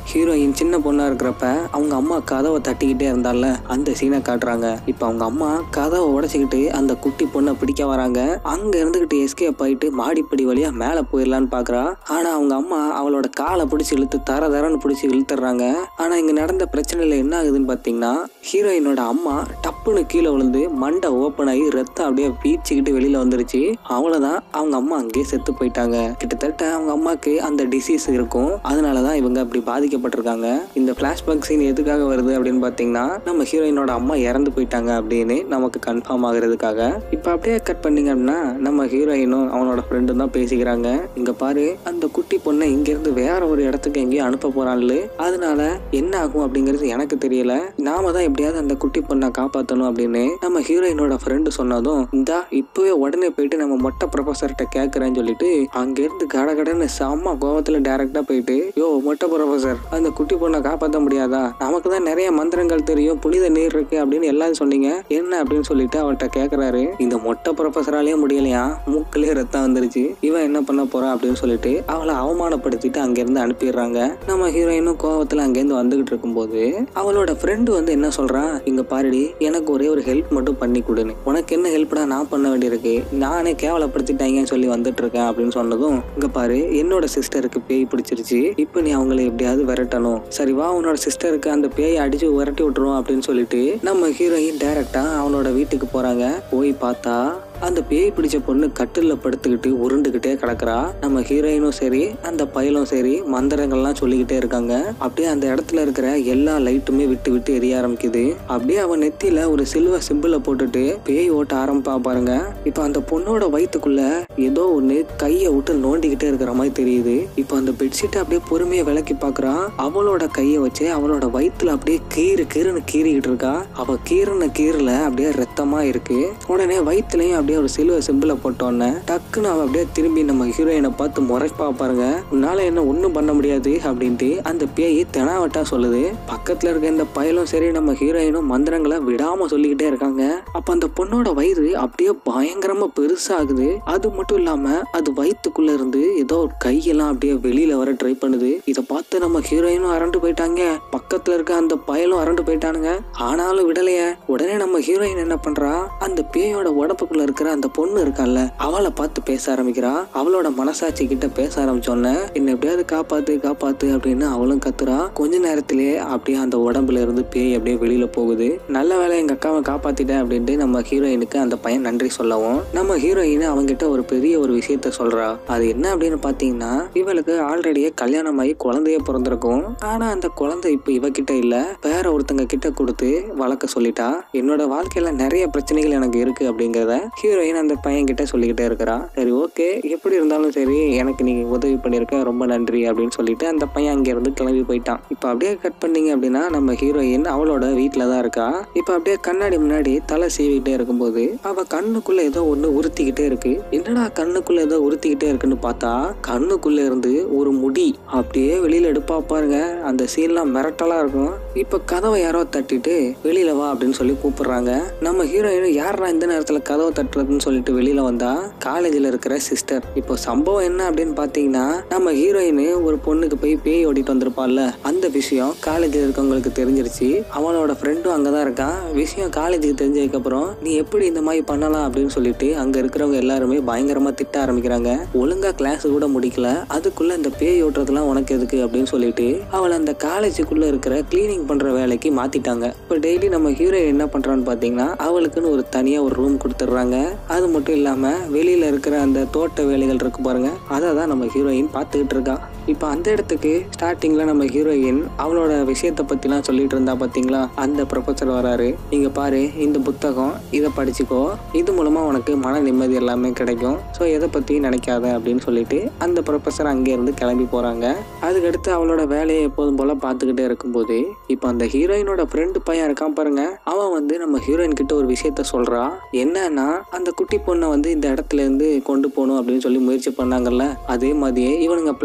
ஹீரோயின் சின்ன பொண்ணா இருக்கிறப்ப அவங்க அம்மா கதவை தட்டிக்கிட்டே இருந்தால அந்த சீனை காட்டுறாங்க இப்ப அவங்க அம்மா கதவை உடைச்சுக்கிட்டு அந்த குட்டி பொண்ணை பிடிக்க வராங்க அங்க இருந்துகிட்டு எஸ்கேப் ஆயிட்டு மாடிப்படி வழியா மேல போயிடலான்னு பாக்குறா ஆனா அவங்க அம்மா அவளோட காலை பிடிச்சி இழுத்து தர தரன்னு பிடிச்சி இழுத்துறாங்க ஆனா இங்க நடந்த பிரச்சனையில என்ன ஆகுதுன்னு பாத்தீங்கன்னா ஹீரோயினோட அம்மா டப்புன்னு கீழே விழுந்து மண்டை ஓப்பன் ஆகி ரத்தம் அப்படியே பீச்சிக்கிட்டு வெளியில வந்துருச்சு அவ்வளவுதான் அவங்க அம்மா அங்கேயே செத்து போயிட்டாங்க கிட்டத்தட்ட அவங்க அம்மாக்கு அந்த டிசீஸ் இருக்கும் அதனாலதான் இவங்க அப்படி பாதிக்கப்பட்டிருக்காங்க இந்த பிளாஷ்பேக் சீன் எதுக்காக வருது அப்படின்னு பாத்தீங்கன்னா நம்ம ஹீரோயினோட அம்மா இறந்து போயிட்டாங்க அப்படின்னு நமக்கு கன்ஃபார்ம் ஆகுறதுக்காக இப்ப அப்படியே கட் பண்ணீங்க அப்படின்னா நம்ம ஹீரோயினும் அவனோட ஃப்ரெண்டும் தான் பேசிக்கிறாங்க இங்க பாரு அந்த குட்டி பொண்ணை இங்க இருந்து வேற ஒரு இடத்துக்கு எங்கேயோ அனுப்ப போறான்ல அதனால என்ன ஆகும் அப்படிங்கிறது எனக்கு தெரியல நாம தான் எப்படியாவது அந்த குட்டி பொண்ணை காப்பாத்தணும் அப்படின்னு நம்ம ஹீரோயினோட ஃப்ரெண்டு சொன்னதும் இந்தா இப்பவே உடனே போயிட்டு நம்ம மொட்டை ப்ரொஃபஸர்கிட்ட கேட்கறேன்னு சொல்லிட்டு அங்க இருந்து கடகடன்னு செம்ம கோவத்துல டைரக்டா போயிட்டு யோ மொட்டை ப்ரொஃபஸர் அந்த குட்டி பொண்ணை காப்பாற்ற முடியாதா நமக்கு தான் நிறைய மந்திரங்கள் தெரியும் புனித நீர் இருக்கு அப்படின்னு எல்லாரும் சொன்னீங்க என்ன அப்படின்னு சொல்லிட்டு அவர்கிட்ட கேக்குறாரு இந்த மொட்டை ப்ரொஃபஸராலேயே முடியலையா மூக்கிலே ரத்தம் வந்துருச்சு இவன் என்ன பண்ண போறா அப்படின்னு சொல்லிட்டு அவளை அவமானப்படுத்திட்டு அங்கிருந்து அனுப்பிடுறாங்க நம்ம ஹீரோயினும் கோவத்துல அங்கேருந்து வந்துகிட்டு இருக்கும்போது அவளோட ஃப்ரெண்டு வந்து என்ன சொல்றான் இங்க பாருடி எனக்கு ஒரே ஒரு ஹெல்ப் மட்டும் பண்ணி கொடுன்னு உனக்கு என்ன ஹெல்ப்டா நான் பண்ண வேண்டியிருக்கு நானே கேவலப்படுத்திட்டாங்கன்னு சொல்லி வந்துட்டு இருக்கேன் அப்படின்னு சொன்னதும் இங்க பாரு என்னோட சிஸ்டருக்கு பேய் பிடிச்சிருச்சு இப்போ நீ அவங்கள எப்படியாவது விரட்டணும் சரி வா உன்னோட சிஸ்டருக்கு அந்த பேயை அடிச்சு விரட்டி விட்டுருவோம் அப்படின்னு சொல்லிட்டு நம்ம ஹீரோயின் டைரக்டா அவனோட வீட்டுக்கு போறாங்க போய் பார்த்தா அந்த பேய் பிடிச்ச பொண்ணு கட்டில்ல படுத்துக்கிட்டு உருண்டுகிட்டே கிடக்குறா நம்ம ஹீரோயினும் சரி அந்த பயலும் சரி மந்திரங்கள்லாம் சொல்லிக்கிட்டே இருக்காங்க அப்படியே அந்த இடத்துல இருக்கிற எல்லா லைட்டுமே விட்டு விட்டு எரிய ஆரம்பிக்குது அப்படியே அவன் நெத்தியில ஒரு சில்வர் சிம்பிளை போட்டுட்டு பேய் ஓட்ட ஆரம்பிப்பா பாருங்க இப்ப அந்த பொண்ணோட வயித்துக்குள்ள ஏதோ ஒண்ணு கையை விட்டு நோண்டிக்கிட்டே இருக்கிற மாதிரி தெரியுது இப்ப அந்த பெட்ஷீட்டை அப்படியே பொறுமையா விளக்கி பாக்குறா அவளோட கையை வச்சு அவளோட வயித்துல அப்படியே கீறு கீறுன்னு கீறிக்கிட்டு இருக்கா அவ கீறுன கீறுல அப்படியே ரத்தமா இருக்கு உடனே வயிற்றுலயும் அப்படியே ஒரு சிலுவை சிம்பிளை போட்டோன்னே டக்குன்னு அவ அப்படியே திரும்பி நம்ம ஹீரோயினை பார்த்து முறைப்பா பாருங்க உன்னால என்ன ஒண்ணும் பண்ண முடியாது அப்படின்ட்டு அந்த பேய் தெனாவட்டா சொல்லுது பக்கத்துல இருக்க இந்த பயலும் சரி நம்ம ஹீரோயினும் மந்திரங்களை விடாம சொல்லிக்கிட்டே இருக்காங்க அப்ப அந்த பொண்ணோட வயிறு அப்படியே பயங்கரமா பெருசாகுது அது மட்டும் இல்லாம அது வயித்துக்குள்ள இருந்து ஏதோ ஒரு கையெல்லாம் அப்படியே வெளியில வர ட்ரை பண்ணுது இதை பார்த்து நம்ம ஹீரோயினும் அரண்டு போயிட்டாங்க பக்கத்துல இருக்க அந்த பயலும் அரண்டு போயிட்டானுங்க ஆனாலும் விடலையே உடனே நம்ம ஹீரோயின் என்ன பண்றா அந்த பேயோட உடம்புக்குள்ள இருக்கிற அந்த பொண்ணு இருக்கால அவளை பார்த்து பேச ஆரம்பிக்கிறா அவளோட மனசாட்சி கிட்ட பேச ஆரம்பிச்சோன்னே என்ன எப்படியாவது காப்பாத்து காப்பாத்து அப்படின்னு அவளும் கத்துறா கொஞ்ச நேரத்திலேயே அப்படியே அந்த உடம்புல இருந்து பேய் அப்படியே வெளியில போகுது நல்ல வேலை எங்க அக்காவை காப்பாத்திட்டேன் அப்படின்ட்டு நம்ம ஹீரோயினுக்கு அந்த பையன் நன்றி சொல்லவும் நம்ம ஹீரோயின் அவங்கிட்ட ஒரு பெரிய ஒரு விஷயத்த சொல்றா அது என்ன அப்படின்னு பாத்தீங்கன்னா இவளுக்கு ஆல்ரெடியே கல்யாணம் ஆகி குழந்தைய பிறந்திருக்கும் ஆனா அந்த குழந்தை இப்ப இவகிட்ட இல்ல வேற ஒருத்தங்க கிட்ட கொடுத்து வளர்க்க சொல்லிட்டா என்னோட வாழ்க்கையில நிறைய பிரச்சனைகள் எனக்கு இருக்கு அப்படிங்கறத ஹீரோயின் அந்த பையன் கிட்ட சொல்லிக்கிட்டே இருக்கிறா சரி ஓகே எப்படி இருந்தாலும் சரி எனக்கு நீ உதவி பண்ணிருக்க ரொம்ப நன்றி அப்படின்னு சொல்லிட்டு அந்த பையன் அங்க இருந்து கிளம்பி போயிட்டான் இப்ப அப்படியே கட் பண்ணீங்க அப்படின்னா நம்ம ஹீரோயின் அவளோட வீட்டுல தான் இருக்கா இப்ப அப்படியே கண்ணாடி முன்னாடி தலை சீவிக்கிட்டே இருக்கும்போது அவ கண்ணுக்குள்ள ஏதோ ஒண்ணு உறுத்திக்கிட்டே இருக்கு என்னடா கண்ணுக்குள்ள ஏதோ உறுத்திக்கிட்டே இருக்குன்னு பார்த்தா கண்ணுக்குள்ள இருந்து ஒரு முடி அப்படியே வெளியில எடுப்பா பாருங்க அந்த சீன்லாம் மிரட்டலா இருக்கும் இப்ப கதவை யாரோ தட்டிட்டு வெளியில வா அப்படின்னு சொல்லி கூப்பிடுறாங்க நம்ம ஹீரோயின் யாரா இந்த நேரத்துல கதவை தட்டுறதுன்னு சொல்லிட்டு வெளியில வந்தா காலேஜ்ல இருக்கிற சிஸ்டர் இப்போ சம்பவம் என்ன அப்படின்னு பாத்தீங்கன்னா நம்ம ஹீரோயின் ஒரு பொண்ணுக்கு போய் பேய் ஓடிட்டு வந்திருப்பாள்ல அந்த விஷயம் காலேஜ்ல இருக்கவங்களுக்கு தெரிஞ்சிருச்சு அவளோட ஃப்ரெண்டும் அங்கதான் இருக்கான் விஷயம் காலேஜுக்கு தெரிஞ்சதுக்கு அப்புறம் நீ எப்படி இந்த மாதிரி பண்ணலாம் அப்படின்னு சொல்லிட்டு அங்க இருக்கிறவங்க எல்லாருமே பயங்கரமா திட்ட ஆரம்பிக்கிறாங்க ஒழுங்கா கிளாஸ் கூட முடிக்கல அதுக்குள்ள இந்த பேய் ஓட்டுறதுலாம் உனக்கு எதுக்கு அப்படின்னு சொல்லிட்டு அவளை அந்த காலேஜுக்குள்ள இருக்கிற கிளீனிங் பண்ற வேலைக்கு மாத்திட்டாங்க இப்போ டெய்லி நம்ம ஹீரோயின் என்ன பண்றான்னு பாத்தீங்கன்னா அவளுக்குன்னு ஒரு தனியா ஒரு ரூம் கொடுத்துட்றாங்க அது மட்டும் இல்லாம வெளியில இருக்கிற அந்த தோட்ட வேலைகள் இருக்கு பாருங்க அதை தான் நம்ம ஹீரோயின் பார்த்துக்கிட்டு இருக்கா இப்போ அந்த இடத்துக்கு ஸ்டார்டிங்ல நம்ம ஹீரோயின் அவளோட விஷயத்த பத்திலாம் சொல்லிட்டு இருந்தா பாத்தீங்களா அந்த ப்ரொஃபஸர் வராரு நீங்க பாரு இந்த புத்தகம் இதை படிச்சுக்கோ இது மூலமா உனக்கு மன நிம்மதி எல்லாமே கிடைக்கும் ஸோ எதை பத்தி நினைக்காத அப்படின்னு சொல்லிட்டு அந்த ப்ரொஃபஸர் அங்கே இருந்து கிளம்பி போறாங்க அதுக்கடுத்து அவளோட வேலையை எப்போதும் போல பார்த்துக்கிட்டே இருக்கும்போது இப்போ அந்த ஹீரோயினோட ஃப்ரெண்டு பையன் இருக்கான் பாருங்க அவன் வந்து நம்ம ஹீரோயின் கிட்ட ஒரு விஷயத்த சொல்றா என்னன்னா அந்த குட்டி பொண்ணை வந்து இந்த இடத்துல இருந்து கொண்டு போகணும் அப்படின்னு சொல்லி முயற்சி பண்ணாங்கல்ல அதே மாதிரியே இவனுங்க பிளான் பண்ண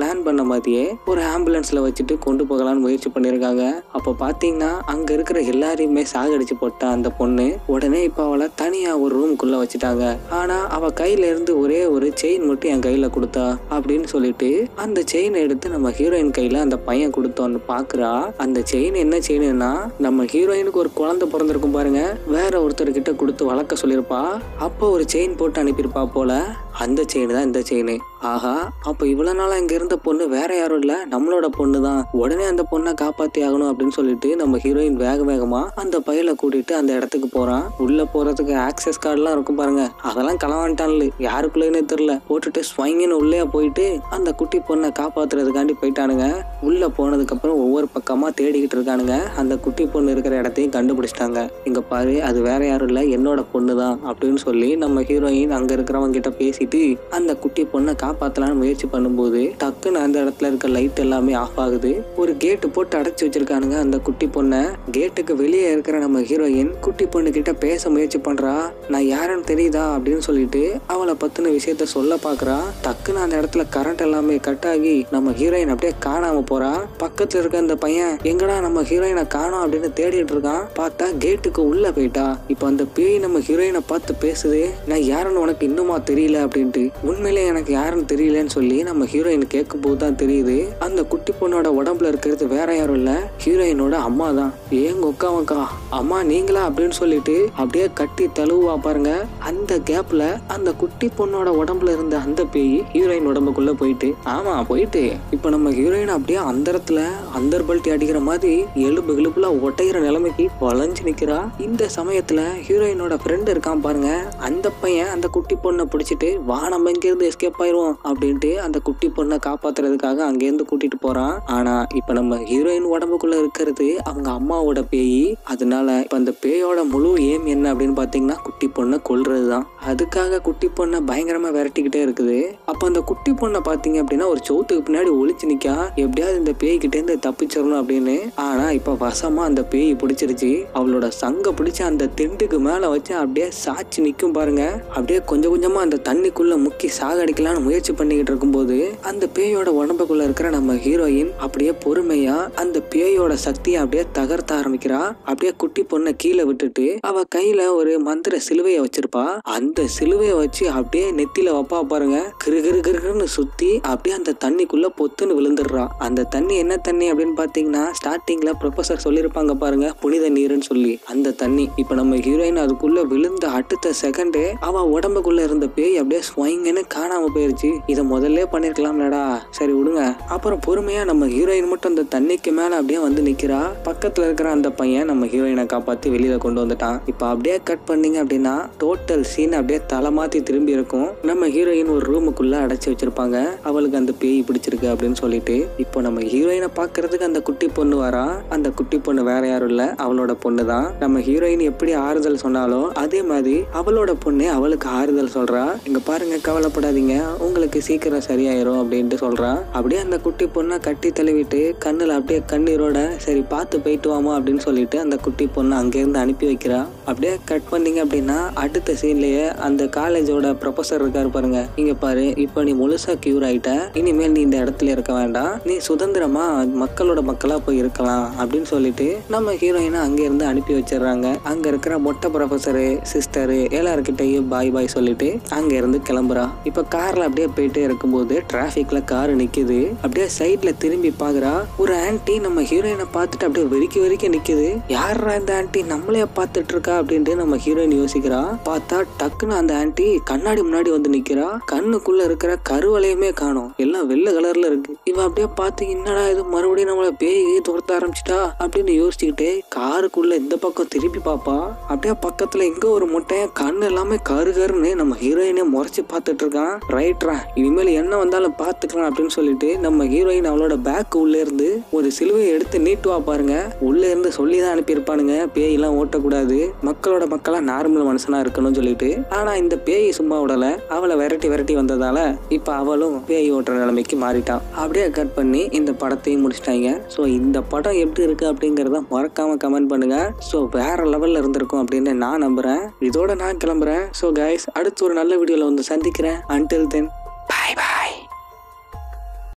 மாதிரியே ஒரு ஆம்புலன்ஸ்ல வச்சுட்டு கொண்டு போகலான்னு முயற்சி பண்ணியிருக்காங்க அப்போ பாத்தீங்கன்னா அங்க இருக்கிற எல்லாரையுமே சாகடிச்சு போட்ட அந்த பொண்ணு உடனே இப்போ அவளை தனியா ஒரு ரூமுக்குள்ள வச்சுட்டாங்க ஆனா அவ கையில இருந்து ஒரே ஒரு செயின் மட்டும் என் கையில கொடுத்தா அப்படின்னு சொல்லிட்டு அந்த செயினை எடுத்து நம்ம ஹீரோயின் கையில அந்த பையன் கொடுத்தோன்னு பாக்குறா அந்த செயின் என்ன செயின்னா நம்ம ஹீரோயினுக்கு ஒரு குழந்தை பிறந்திருக்கும் பாருங்க வேற ஒருத்தர் கிட்ட கொடுத்து வளர்க்க சொல்லியிருப்பா அப்போ ஒரு செயின் போட்டு அனுப்பியிருப்பா போல அந்த செயின் தான் இந்த செயின் ஆஹா அப்ப இவ்வளவு நாளா இங்க இருந்த பொண்ணு வேற யாரும் இல்ல நம்மளோட பொண்ணு தான் உடனே அந்த பொண்ணை காப்பாத்தி ஆகணும் அப்படின்னு சொல்லிட்டு நம்ம ஹீரோயின் வேக வேகமா அந்த பையலை கூட்டிட்டு அந்த இடத்துக்கு போறான் உள்ள போறதுக்கு ஆக்சஸ் கார்டுலாம் இருக்கும் பாருங்க அதெல்லாம் களவான்ட்டான்ல யாருக்குள்ளேன்னு தெரியல போட்டுட்டு ஸ்வைங்கன்னு உள்ளே போயிட்டு அந்த குட்டி பொண்ணை காப்பாத்துறதுக்காண்டி போயிட்டானுங்க உள்ள போனதுக்கு அப்புறம் ஒவ்வொரு பக்கமா தேடிக்கிட்டு இருக்கானுங்க அந்த குட்டி பொண்ணு இருக்கிற இடத்தையும் கண்டுபிடிச்சிட்டாங்க இங்க பாரு அது வேற யாரும் இல்ல என்னோட பொண்ணு தான் அப்படின்னு சொல்லி நம்ம ஹீரோயின் அங்க இருக்கிறவங்க கிட்ட பேசிட்டு அந்த குட்டி பொண்ணை காப்பாத்தலாம்னு முயற்சி பண்ணும்போது டக்குன்னு அந்த இடத்துல இருக்க லைட் எல்லாமே ஆஃப் ஆகுது ஒரு கேட்டு போட்டு அடைச்சு வச்சிருக்கானுங்க அந்த குட்டி பொண்ணை கேட்டுக்கு வெளியே இருக்கிற நம்ம ஹீரோயின் குட்டி பொண்ணு கிட்ட பேச முயற்சி பண்றா நான் யாருன்னு தெரியுதா அப்படின்னு சொல்லிட்டு அவளை பத்தின விஷயத்த சொல்ல பாக்குறா டக்குன்னு அந்த இடத்துல கரண்ட் எல்லாமே கட் ஆகி நம்ம ஹீரோயின் அப்படியே காணாம போறா பக்கத்துல இருக்க அந்த பையன் எங்கடா நம்ம ஹீரோயினை காணோம் அப்படின்னு தேடிட்டு இருக்கான் பார்த்தா கேட்டுக்கு உள்ள போயிட்டா இப்போ அந்த பேய் நம்ம ஹீரோயினை பார்த்து பேசுது நான் யாருன்னு உனக்கு இன்னுமா தெரியல அப்படின்ட்டு உண்மையிலே எனக்கு யாருன்னு தெரியலன்னு சொல்லி நம்ம ஹீரோயின் கேட்கும் போது தான் தெரியுது அந்த குட்டி பொண்ணோட உடம்புல இருக்கிறது வேற யாரும் இல்ல ஹீரோயினோட அம்மா தான் ஏங்க உக்காவக்கா அம்மா நீங்களா அப்படின்னு சொல்லிட்டு அப்படியே கட்டி தழுவா பாருங்க அந்த கேப்ல அந்த குட்டி பொண்ணோட உடம்புல இருந்த அந்த பேய் ஹீரோயின் உடம்புக்குள்ள போயிட்டு ஆமா போயிட்டு இப்ப நம்ம ஹீரோயின் அப்படியே அந்தரத்துல அந்தர் பல்ட்டி அடிக்கிற மாதிரி எலும்பு கிளுப்புல ஒட்டைகிற நிலைமைக்கு வளைஞ்சு நிக்கிறா இந்த சமயத்துல ஹீரோயினோட ஃப்ரெண்ட் இருக்கான் பாருங்க அந்த பையன் அந்த குட்டி பொண்ணை பிடிச்சிட்டு வா நம்ம இங்க இருந்து எஸ்கேப் ஆயிருவோம் அப்படின்ட்டு அந்த குட்டி பொண்ணை காப்பாத்துறதுக்காக அங்கேருந்து கூட்டிட்டு போறான் ஆனா இப்ப நம்ம ஹீரோயின் உடம்புக்குள்ள இருக்கிறது அவங்க அம்மாவோட பேய் அதனால இப்ப அந்த பேயோட முழு ஏம் என்ன அப்படின்னு பாத்தீங்கன்னா குட்டி பொண்ணை கொல்றதுதான் அதுக்காக குட்டி பொண்ணை பயங்கரமா விரட்டிக்கிட்டே இருக்குது அப்ப அந்த குட்டி பொண்ணை பாத்தீங்க அப்படின்னா ஒரு சவுத்துக்கு பின்னாடி ஒளிச்சு நிக்கா எப்படியாவது இந்த பேய் கிட்ட இருந்து தப்பிச்சிடணும் அப்படின்னு ஆனா இப்ப வசமா அந்த பேய் பிடிச்சிருச்சு அவளோட சங்க பிடிச்சு அந்த திண்டுக்கு மேல வச்சு அப்படியே சாச்சி நிக்கும் பாருங்க அப்படியே கொஞ்சம் கொஞ்சமா அந்த தண்ணிக்குள்ள முக்கி சாகடிக்கலாம்னு முயற்சி பண்ணிக்கிட்டு இருக்கும்போது அந்த பேயோட உடம்புக்குள்ள இருக்கிற நம்ம ஹீரோயின் அப்படியே பொறுமையா அந்த பேயோட சக்தியை அப்படியே தகர்த்த ஆரம்பிக்கிறா அப்படியே குட்டி பொண்ணை கீழே விட்டுட்டு அவ கையில ஒரு மந்திர சிலுவைய வச்சிருப்பா அந்த சிலுவைய வச்சு அப்படியே நெத்தியில வைப்பா பாருங்க கிரு கிரு கிருன்னு சுத்தி அப்படியே அந்த தண்ணிக்குள்ள பொத்துன்னு விழுந்துடுறா அந்த தண்ணி என்ன தண்ணி அப்படின்னு பாத்தீங்கன்னா ஸ்டார்டிங்ல ப்ரொஃபசர் சொல்லியிருப்பாங்க பாருங்க புனித நீருன்னு சொல்லி அந்த தண்ணி இப்ப நம்ம ஹீரோயின் அதுக்குள்ள விழுந்த அடுத்த செகண்டே அவ உடம்புக்குள்ள இருந்த பேய் அப்படியே ஸ்வைங்கன்னு காணாம போயிருச்சு இதை முதல்ல பண்ணிருக்கலாம்லடா சரி விடுங்க அப்புறம் பொறுமையா நம்ம ஹீரோயின் மட்டும் அந்த தண்ணிக்கு மேல அப்படியே வந்து நிக்கிறா பக்கத்துல இருக்கிற அந்த பையன் நம்ம ஹீரோயினை காப்பாத்தி வெளியில கொண்டு வந்துட்டான் இப்ப அப்படியே கட் பண்ணீங்க அப்படின்னா டோட்டல் சீன் அப்படியே தலை மாத்தி திரும்பி இருக்கும் நம்ம ஹீரோயின் ஒரு ரூமுக்குள்ள அடைச்சு வச்சிருப்பாங்க அவளுக்கு அந்த பேய் பிடிச்சிருக்கு அப்படின்னு சொல்லிட்டு இப்போ நம்ம ஹீரோயினை பாக்குறதுக்கு அந்த குட்டி பொண்ணு வரா அந்த குட்டி பொண்ணு வேற யாரும் இல்ல அவளோட பொண்ணு தான் நம்ம ஹீரோயின் எப்படி ஆறுதல் சொன்னாலோ அதே மாதிரி அவளோட பொண்ணு அவளுக்கு ஆறுதல் சொல்றா இங்க பாருங்க கவலைப்படாதீங்க உங்களுக்கு சீக்கிரம் சரியாயிரும் அப்படின்ட்டு சொல்றா அப்படியே அந்த குட்டி பொண்ணை கட்டி தழுவிட்டு கண்ணுல அப்படியே கண்ணீரோட சரி பார்த்து போயிட்டு வாமா அப்படின்னு சொல்லிட்டு அந்த குட்டி பொண்ணை அங்கேருந்து அனுப்பி வைக்கிறா அப்படியே கட் பண்ணீங்க அப்படின்னா அடுத்த சீன்லயே அந்த காலேஜோட ப்ரொஃபசர் இருக்காரு பாருங்க இங்க பாரு இப்போ நீ முழுசா கியூர் ஆயிட்ட இனிமேல் நீ இந்த இடத்துல இருக்க வேண்டாம் நீ சுதந்திரமா மக்களோட மக்களா போய் இருக்கலாம் அப்படின்னு சொல்லிட்டு நம்ம ஹீரோயினை அங்க இருந்து அனுப்பி வச்சிடுறாங்க அங்க இருக்கிற மொட்டை ப்ரொஃபசரு சிஸ்டரு எல்லாருக்கிட்டையும் பாய் பாய் சொல்லிட்டு அங்க இருந்து கிளம்புறா இப்ப கார்ல அப்படியே போயிட்டே இருக்கும்போது டிராபிக்ல கார் நிக்குது அப்படியே சைட்ல திரும்பி பாக்குறா ஒரு ஆன்ட்டி நம்ம ஹீரோயினை பார்த்துட்டு அப்படியே வெறிக்கி வெறிக்க நிக்குது யாரா இந்த ஆன்ட்டி நம்மளைய பார்த்துட்டு இருக்கா அப்படின்ட்டு நம்ம ஹீரோயின் யோசிக்கிறா பார்த்தா டக்குன்னு அந்த ஆன்ட்டி கண்ணாடி முன்னாடி வந்து நிக்கிறா கண்ணுக்குள்ள இருக்கிற கருவளையுமே காணும் எல்லாம் வெள்ளை கலர்ல இருக்கு இவ அப்படியே பார்த்து என்னடா இது மறுபடியும் நம்மள பேய் துரத்த ஆரம்பிச்சிட்டா அப்படின்னு யோசிச்சுக்கிட்டே காருக்குள்ள இந்த பக்கம் திருப்பி பாப்பா அப்படியே பக்கத்துல எங்க ஒரு முட்டையன் கண்ணு எல்லாமே கரு கருன்னு நம்ம ஹீரோயினே முறைச்சு பார்த்துட்டு இருக்கான் ரைட்ரா இனிமேல் என்ன வந்தாலும் பார்த்துக்கலாம் அப்படின்னு சொல்லிட்டு நம்ம ஹீரோயின் அவளோட பேக் உள்ள இருந்து ஒரு சிலுவையை எடுத்து நீட்டுவா பாருங்க உள்ள இருந்து சொல்லி தான் அனுப்பியிருப்பானுங்க பேயெல்லாம் ஓட்டக்கூடாது மக்களோட மக்களா நார்மல் மனுஷனா இருக்கணும்னு சொல்லிட்டு ஆனா இந்த பேய் சும்மா விடல அவளை விரட்டி விரட்டி வந்ததால இப்ப அவளும் பேய் ஓட்டுற நிலைமைக்கு மாறிட்டான் அப்படியே கட் பண்ணி இந்த படத்தையும் முடிச்சிட்டாங்க ஸோ இந்த படம் எப்படி இருக்கு அப்படிங்கறத மறக்காம கமெண்ட் பண்ணுங்க ஸோ வேற லெவல்ல இருந்திருக்கும் அப்படின்னு நான் நம்புறேன் இதோட நான் கிளம்புறேன் ஸோ கைஸ் அடுத்து ஒரு நல்ல வீடியோல வந்து சந்திக்கிறேன் அன்டில் தென்